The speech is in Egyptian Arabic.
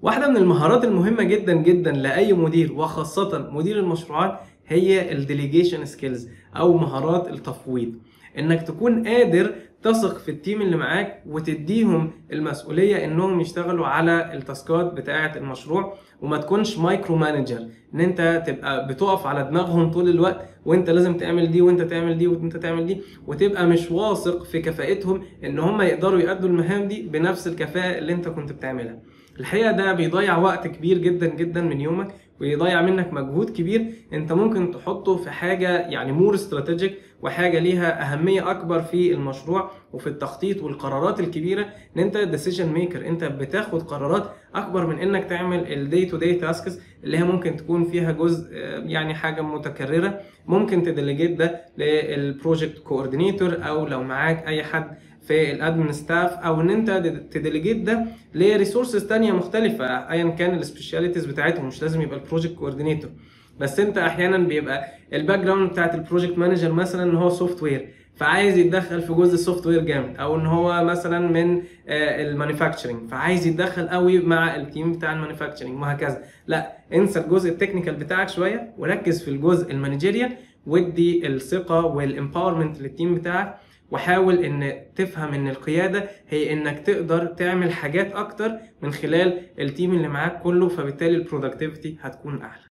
واحدة من المهارات المهمة جدا جدا لأي مدير وخاصة مدير المشروعات هي الديليجيشن سكيلز أو مهارات التفويض إنك تكون قادر تثق في التيم اللي معاك وتديهم المسؤولية إنهم يشتغلوا على التاسكات بتاعة المشروع وما تكونش مايكرو مانجر إن أنت تبقى بتقف على دماغهم طول الوقت وأنت لازم تعمل دي وأنت تعمل دي وأنت تعمل دي وتبقى مش واثق في كفاءتهم إن هم يقدروا يأدوا المهام دي بنفس الكفاءة اللي أنت كنت بتعملها. الحقيقه ده بيضيع وقت كبير جدا جدا من يومك ويضيع منك مجهود كبير انت ممكن تحطه في حاجه يعني مور استراتيجيك وحاجه ليها اهميه اكبر في المشروع وفي التخطيط والقرارات الكبيره ان انت ديسيجن ميكر انت بتاخد قرارات اكبر من انك تعمل الدي تو دي تاسكس اللي هي ممكن تكون فيها جزء يعني حاجه متكرره ممكن تديليجيت ده للبروجكت كوردينيتور او لو معاك اي حد في الادمن ستاف او ان انت تديليجيت ده لريسورسز تانية مختلفة ايا كان السبيشاليتيز بتاعتهم مش لازم يبقى البروجكت كوردينيتور بس انت احيانا بيبقى الباك جراوند بتاعت البروجكت مانجر مثلا ان هو سوفت وير فعايز يتدخل في جزء السوفت وير جامد او ان هو مثلا من المانيفاكتشرنج فعايز يتدخل قوي مع التيم بتاع المانيفاكتشرنج وهكذا لا انسى الجزء التكنيكال بتاعك شويه وركز في الجزء المانجيريال وادي الثقه والامباورمنت للتيم بتاعك وحاول ان تفهم ان القياده هي انك تقدر تعمل حاجات اكتر من خلال التيم اللي معاك كله فبالتالي البرودكتيفيتي هتكون اعلى